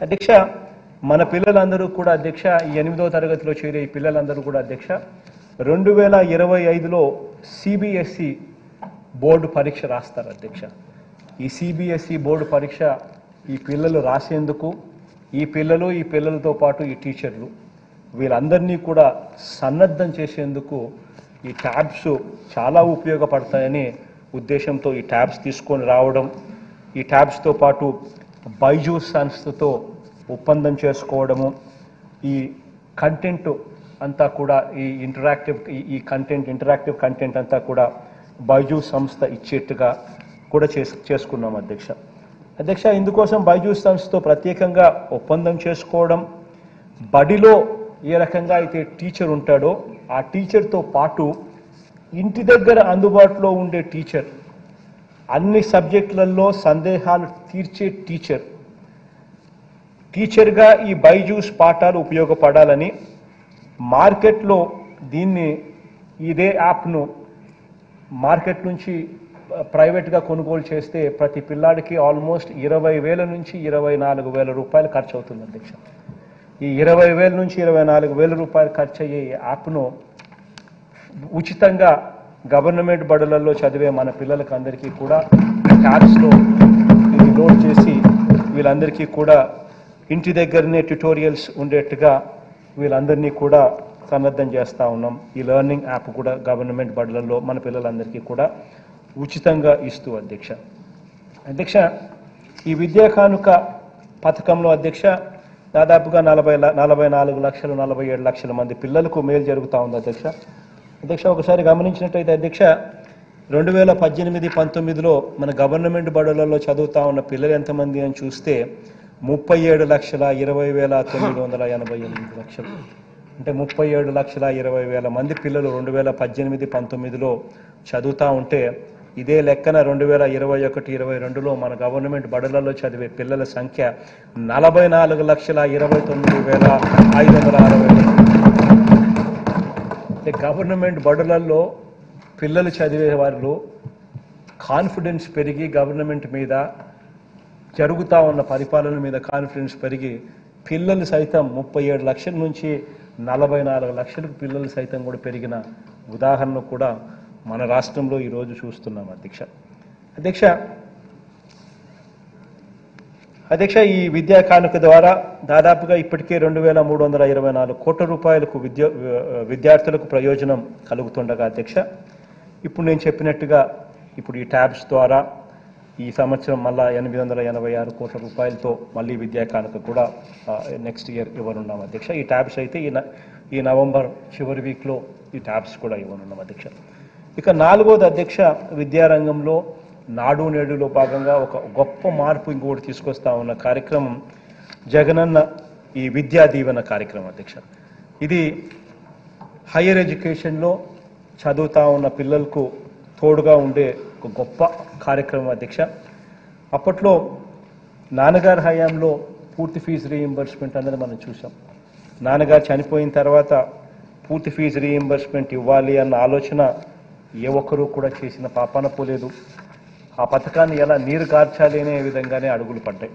అధ్యక్ష మన పిల్లలందరూ కూడా అధ్యక్ష ఈ ఎనిమిదో తరగతిలో చేరే ఈ పిల్లలందరూ కూడా అధ్యక్ష రెండు వేల ఇరవై ఐదులో సిబిఎస్ఈ బోర్డు పరీక్ష రాస్తారు అధ్యక్ష ఈ సిబిఎస్ఈ బోర్డు పరీక్ష ఈ పిల్లలు రాసేందుకు ఈ పిల్లలు ఈ పిల్లలతో పాటు ఈ టీచర్లు వీళ్ళందరినీ కూడా సన్నద్ధం చేసేందుకు ఈ ట్యాబ్స్ చాలా ఉపయోగపడతాయని ఉద్దేశంతో ఈ ట్యాబ్స్ తీసుకొని రావడం ఈ ట్యాబ్స్తో పాటు బైజూస్ సంస్థతో ఒప్పందం చేసుకోవడము ఈ కంటెంట్ అంతా కూడా ఈ ఇంటరాక్టివ్ ఈ కంటెంట్ ఇంటరాక్టివ్ కంటెంట్ అంతా కూడా బైజూస్ సంస్థ ఇచ్చేట్టుగా కూడా చేస్ చేసుకున్నాం అధ్యక్ష అధ్యక్ష ఇందుకోసం బైజూస్ సంస్థతో ప్రత్యేకంగా ఒప్పందం చేసుకోవడం బడిలో ఏ రకంగా అయితే టీచర్ ఉంటాడో ఆ టీచర్తో పాటు ఇంటి దగ్గర అందుబాటులో ఉండే టీచర్ అన్ని సబ్జెక్టులలో సందేహాలు తీర్చే టీచర్ టీచర్గా ఈ బైజూస్ పాఠాలు ఉపయోగపడాలని మార్కెట్లో దీన్ని ఇదే యాప్ను మార్కెట్ నుంచి ప్రైవేట్గా కొనుగోలు చేస్తే ప్రతి పిల్లాడికి ఆల్మోస్ట్ ఇరవై వేల నుంచి ఇరవై నాలుగు వేల రూపాయలు ఖర్చు అవుతుంది అధ్యక్ష ఈ ఇరవై వేల నుంచి ఇరవై నాలుగు వేల రూపాయలు ఖర్చు అయ్యే ఈ యాప్ను ఉచితంగా గవర్నమెంట్ బడులలో చదివే మన పిల్లలకి అందరికీ కూడా ట్యాబ్స్లో ఇది లోడ్ చేసి వీళ్ళందరికీ కూడా ఇంటి దగ్గరనే ట్యుటోరియల్స్ ఉండేట్టుగా వీళ్ళందరినీ కూడా సన్నద్ధం చేస్తూ ఉన్నాం ఈ లెర్నింగ్ యాప్ కూడా గవర్నమెంట్ బడులలో మన పిల్లలందరికీ కూడా ఉచితంగా ఇస్తూ అధ్యక్ష అధ్యక్ష ఈ విద్యా కానుక పథకంలో అధ్యక్ష దాదాపుగా నలభై ల- నలభై నాలుగు లక్షలు నలభై ఏడు లక్షల మంది పిల్లలకు మేలు జరుగుతూ ఉంది అధ్యక్ష అధ్యక్ష ఒకసారి గమనించినట్టయితే అధ్యక్ష రెండు వేల పద్దెనిమిది పంతొమ్మిదిలో మన గవర్నమెంట్ బడులలో చదువుతా ఉన్న పిల్లలు ఎంతమంది అని చూస్తే ముప్పై ఏడు లక్షల ఇరవై వేల తొమ్మిది వందల ఎనభై ఎనిమిది లక్షలు అంటే ముప్పై ఏడు లక్షల ఇరవై వేల మంది పిల్లలు రెండు వేల పద్దెనిమిది పంతొమ్మిదిలో చదువుతా ఉంటే ఇదే లెక్కన రెండు వేల ఇరవై ఒకటి ఇరవై రెండులో మన గవర్నమెంట్ బడులలో చదివే పిల్లల సంఖ్య నలభై నాలుగు లక్షల ఇరవై తొమ్మిది వేల ఐదు వందల అరవై అంటే గవర్నమెంట్ బడులలో పిల్లలు చదివే వారిలో కాన్ఫిడెన్స్ పెరిగి గవర్నమెంట్ మీద జరుగుతా ఉన్న పరిపాలన మీద కాన్ఫిడెన్స్ పెరిగి పిల్లలు సైతం ముప్పై ఏడు లక్షల నుంచి నలభై నాలుగు లక్షలకు పిల్లలు సైతం కూడా పెరిగిన ఉదాహరణ కూడా మన రాష్ట్రంలో ఈరోజు చూస్తున్నాం అధ్యక్ష అధ్యక్ష అధ్యక్ష ఈ విద్యా కానుక ద్వారా దాదాపుగా ఇప్పటికే రెండు వేల మూడు వందల ఇరవై నాలుగు కోట్ల రూపాయలకు విద్య విద్యార్థులకు ప్రయోజనం కలుగుతుండగా అధ్యక్ష ఇప్పుడు నేను చెప్పినట్టుగా ఇప్పుడు ఈ ట్యాబ్స్ ద్వారా ఈ సంవత్సరం మళ్ళా ఎనిమిది వందల ఎనభై ఆరు కోట్ల రూపాయలతో మళ్ళీ విద్యా కానుక కూడా నెక్స్ట్ ఇయర్ ఇవ్వనున్నాం అధ్యక్ష ఈ ట్యాబ్స్ అయితే ఈ న- ఈ నవంబర్ చివరి వీక్లో ఈ ట్యాబ్స్ కూడా ఇవ్వనున్నాం అధ్యక్ష ఇక నాలుగోది అధ్యక్ష విద్యారంగంలో నాడు నేడులో భాగంగా ఒక గొప్ప మార్పు ఇంకోటి తీసుకొస్తా ఉన్న కార్యక్రమం జగనన్న ఈ విద్యా దీవెన కార్యక్రమం అధ్యక్ష ఇది హయ్యర్ ఎడ్యుకేషన్లో చదువుతా ఉన్న పిల్లలకు తోడుగా ఉండే ఒక గొప్ప కార్యక్రమం అధ్యక్ష అప్పట్లో నాన్నగారి హయాంలో పూర్తి ఫీజు రీయింబర్స్మెంట్ అనేది మనం చూసాం నాన్నగారు చనిపోయిన తర్వాత పూర్తి ఫీజు రీయింబర్స్మెంట్ ఇవ్వాలి అన్న ఆలోచన ఏ ఒక్కరూ కూడా చేసిన పాపాన పోలేదు ఆ పథకాన్ని ఎలా నీరు కార్చాలి అనే విధంగానే అడుగులు పడ్డాయి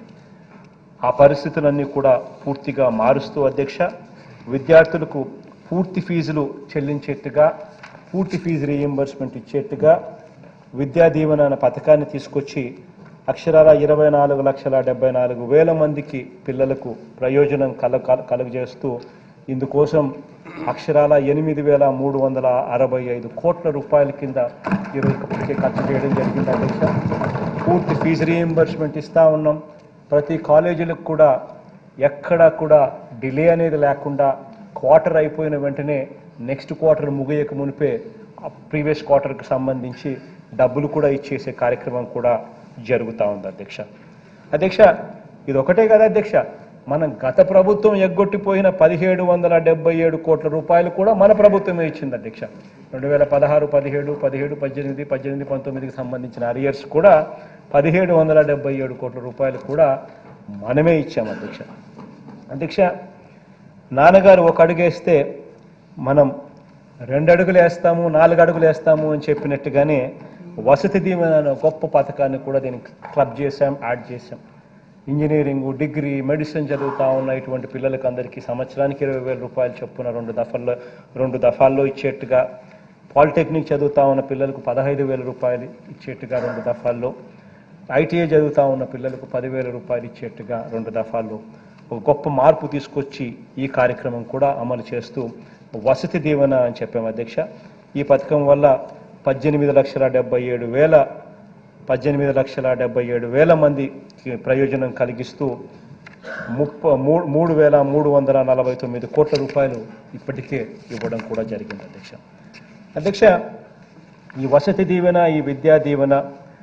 ఆ పరిస్థితులన్నీ కూడా పూర్తిగా మారుస్తూ అధ్యక్ష విద్యార్థులకు పూర్తి ఫీజులు చెల్లించేట్టుగా పూర్తి ఫీజు రీయింబర్స్మెంట్ ఇచ్చేట్టుగా విద్యా దీవెన అనే పథకాన్ని తీసుకొచ్చి అక్షరాల ఇరవై నాలుగు లక్షల డెబ్బై నాలుగు వేల మందికి పిల్లలకు ప్రయోజనం కల కల- కలుగజేస్తూ ఇందుకోసం అక్షరాల ఎనిమిది వేల మూడు వందల అరవై ఐదు కోట్ల రూపాయల కింద ఈరోజు ఇప్పటికే ఖర్చు చేయడం జరిగింది అధ్యక్ష పూర్తి ఫీజు రీయింబర్స్మెంట్ ఇస్తా ఉన్నాం ప్రతి కాలేజీలకు కూడా ఎక్కడా కూడా డిలే అనేది లేకుండా క్వార్టర్ అయిపోయిన వెంటనే నెక్స్ట్ క్వార్టర్ ముగియక మునిపే ప్రీవియస్ క్వార్టర్కి సంబంధించి డబ్బులు కూడా ఇచ్చేసే కార్యక్రమం కూడా జరుగుతూ ఉంది అధ్యక్ష అధ్యక్ష ఇది ఒకటే కదా అధ్యక్ష మనం గత ప్రభుత్వం ఎగ్గొట్టిపోయిన పదిహేడు వందల డెబ్బై ఏడు కోట్ల రూపాయలు కూడా మన ప్రభుత్వమే ఇచ్చింది అధ్యక్ష రెండు వేల పదహారు పదిహేడు పదిహేడు పద్దెనిమిది పద్దెనిమిది పంతొమ్మిదికి సంబంధించిన అరియర్స్ కూడా పదిహేడు వందల డెబ్బై ఏడు కోట్ల రూపాయలు కూడా మనమే ఇచ్చాం అధ్యక్ష అధ్యక్ష నాన్నగారు ఒక అడుగేస్తే మనం రెండు అడుగులు వేస్తాము నాలుగు అడుగులు వేస్తాము అని చెప్పినట్టుగానే వసతి దీవెన అనే గొప్ప పథకాన్ని కూడా దీనికి క్లబ్ చేశాం యాడ్ చేశాం ఇంజనీరింగ్ డిగ్రీ మెడిసిన్ చదువుతా ఉన్న ఇటువంటి పిల్లలకి అందరికీ సంవత్సరానికి ఇరవై వేల రూపాయలు చొప్పున రెండు దఫాల్లో రెండు దఫాల్లో ఇచ్చేట్టుగా పాలిటెక్నిక్ చదువుతా ఉన్న పిల్లలకు పదహైదు వేల రూపాయలు ఇచ్చేట్టుగా రెండు దఫాల్లో ఐటీఐ చదువుతా ఉన్న పిల్లలకు పదివేల రూపాయలు ఇచ్చేట్టుగా రెండు దఫాల్లో ఒక గొప్ప మార్పు తీసుకొచ్చి ఈ కార్యక్రమం కూడా అమలు చేస్తూ వసతి దీవెన అని చెప్పాము అధ్యక్ష ఈ పథకం వల్ల పద్దెనిమిది లక్షల డెబ్బై ఏడు వేల పద్దెనిమిది లక్షల డెబ్బై ఏడు వేల మందికి ప్రయోజనం కలిగిస్తూ ముప్ప మూడు మూడు వేల మూడు వందల నలభై తొమ్మిది కోట్ల రూపాయలు ఇప్పటికే ఇవ్వడం కూడా జరిగింది అధ్యక్ష అధ్యక్ష ఈ వసతి దీవెన ఈ విద్యా దీవెన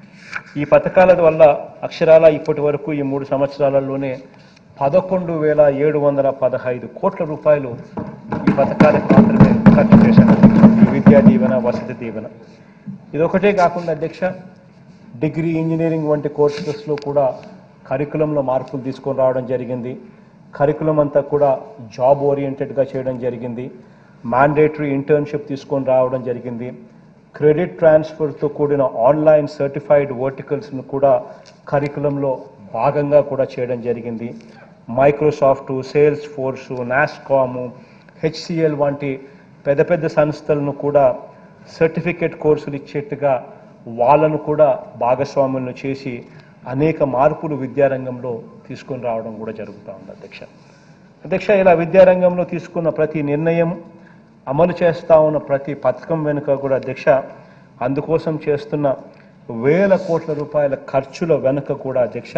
ఈ పథకాల వల్ల అక్షరాల ఇప్పటి వరకు ఈ మూడు సంవత్సరాలలోనే పదకొండు వేల ఏడు వందల పదహైదు కోట్ల రూపాయలు ఈ పథకాలకు మాత్రమే ఖర్చు చేశారు ఈ విద్యా దీవెన వసతి దీవెన ఇదొకటే కాకుండా అధ్యక్ష డిగ్రీ ఇంజనీరింగ్ వంటి కోర్సెస్లో కూడా కరికులంలో మార్పులు తీసుకొని రావడం జరిగింది కరికులం అంతా కూడా జాబ్ ఓరియంటెడ్గా చేయడం జరిగింది మ్యాండేటరీ ఇంటర్న్షిప్ తీసుకొని రావడం జరిగింది క్రెడిట్ ట్రాన్స్ఫర్తో కూడిన ఆన్లైన్ సర్టిఫైడ్ వర్టికల్స్ను కూడా కరికులంలో భాగంగా కూడా చేయడం జరిగింది Microsoft Salesforce NASSCOM HCL వంటి పెద్ద పెద్ద సంస్థలను కూడా సర్టిఫికేట్ కోర్సులు ఇచ్చేట్టుగా వాళ్ళను కూడా భాగస్వాములను చేసి అనేక మార్పులు విద్యారంగంలో తీసుకొని రావడం కూడా జరుగుతూ ఉంది అధ్యక్ష అధ్యక్ష ఇలా విద్యారంగంలో తీసుకున్న ప్రతి నిర్ణయం అమలు చేస్తా ఉన్న ప్రతి పథకం వెనుక కూడా అధ్యక్ష అందుకోసం చేస్తున్న వేల కోట్ల రూపాయల ఖర్చుల వెనుక కూడా అధ్యక్ష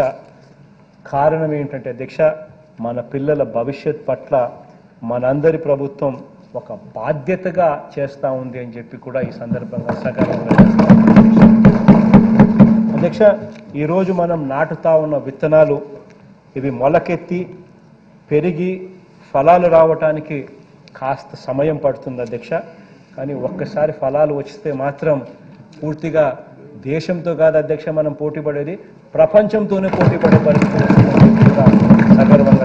కారణం ఏంటంటే అధ్యక్ష మన పిల్లల భవిష్యత్ పట్ల మనందరి ప్రభుత్వం ఒక బాధ్యతగా చేస్తూ ఉంది అని చెప్పి కూడా ఈ సందర్భంగా సకాలంగా చేస్తా ఉన్నాం. అధ్యక్ష ఈరోజు మనం నాటుతా ఉన్న విత్తనాలు ఇవి మొలకెత్తి పెరిగి ఫలాలు రావటానికి కాస్త సమయం పడుతుంది అధ్యక్ష కానీ ఒక్కసారి ఫలాలు వస్తే మాత్రం పూర్తిగా దేశంతో కాదు అధ్యక్ష మనం పోటీ పడేది ప్రపంచంతోనే పోటీ పడే పరిస్థితి వస్తుందని చెప్పి కూడా సగర్వంగా